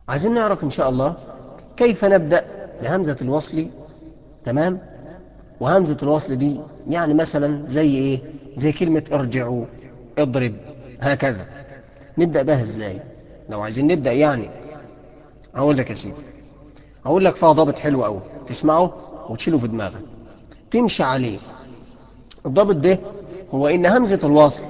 عايزين نعرف إن شاء الله كيف نبدأ بهمزة الوصل تمام وهمزة الوصل دي يعني مثلا زي إيه زي كلمة ارجعوا اضرب هكذا نبدأ بها إزاي لو عايزين نبدأ يعني أقول لك يا سيدي أقول لك فيها ضابط حلو أوي تسمعه وتشيله في دماغك تمشي عليه الضابط ده هو إن همزة الوصل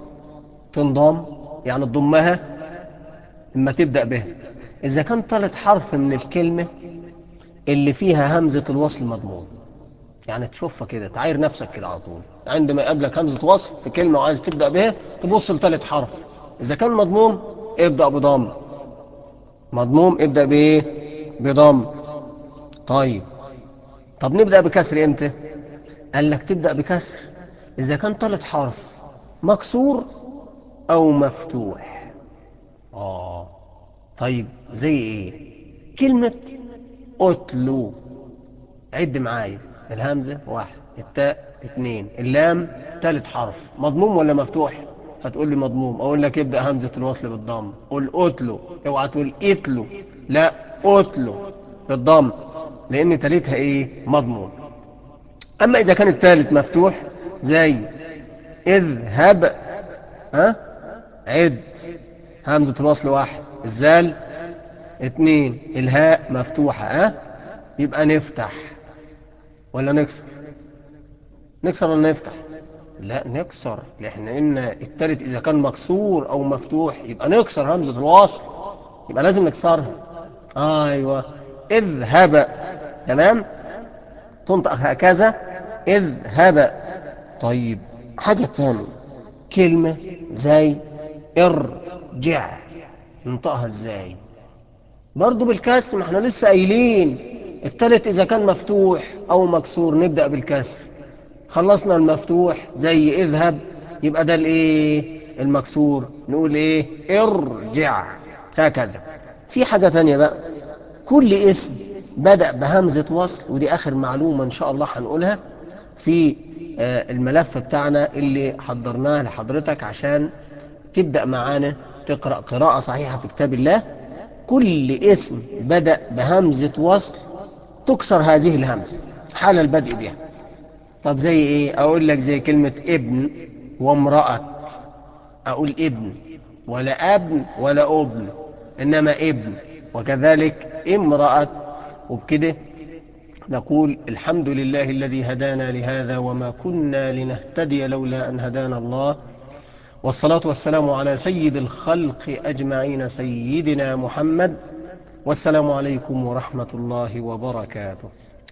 تنضم يعني تضمها اما تبدأ بها إذا كان طالت حرف من الكلمة اللي فيها همزة الوصل مضمون يعني تشوفها كده تعاير نفسك كده على طول عندما يقابلك همزة وصل في كلمة وعايز تبدأ بها تبص لثالث حرف إذا كان مضموم ابدأ بضم مضموم ابدأ بإيه بضم طيب طب نبدأ بكسر امتى قال لك تبدأ بكسر إذا كان ثالث حرف مكسور أو مفتوح آه طيب زي إيه كلمة أتلو عد معايا الهمزة واحد التاء اتنين اللام تالت حرف مضموم ولا مفتوح هتقول لي مضموم اقول لك ابدأ همزة الوصل بالضم قول اتلو اوعى تقول اتلو لا اتلو بالضم لان تالتها ايه مضموم اما اذا كان التالت مفتوح زي اذهب ها عد همزة الوصل واحد الزال اتنين الهاء مفتوحة ها يبقى نفتح ولا نكسر نكسر ولا نفتح لا نكسر لان ان التالت اذا كان مكسور او مفتوح يبقى نكسر همزة الوصل يبقى لازم نكسرها ايوه اذهب تمام تنطق هكذا اذهب طيب حاجة تانية كلمة زي ارجع ننطقها ازاي برضو بالكسر ما احنا لسه قايلين التالت اذا كان مفتوح او مكسور نبدأ بالكسر خلصنا المفتوح زي اذهب يبقى ده الايه المكسور نقول ايه ارجع هكذا في حاجة تانية بقى كل اسم بدأ بهمزة وصل ودي اخر معلومة ان شاء الله هنقولها في الملف بتاعنا اللي حضرناه لحضرتك عشان تبدأ معانا تقرأ قراءة صحيحة في كتاب الله كل اسم بدأ بهمزة وصل تكسر هذه الهمزة حال البدء بها طب زي ايه اقول لك زي كلمة ابن وامرأة اقول ابن ولا ابن ولا ابن انما ابن وكذلك امرأة وبكده نقول الحمد لله الذي هدانا لهذا وما كنا لنهتدي لولا أن هدانا الله والصلاة والسلام على سيد الخلق أجمعين سيدنا محمد والسلام عليكم ورحمة الله وبركاته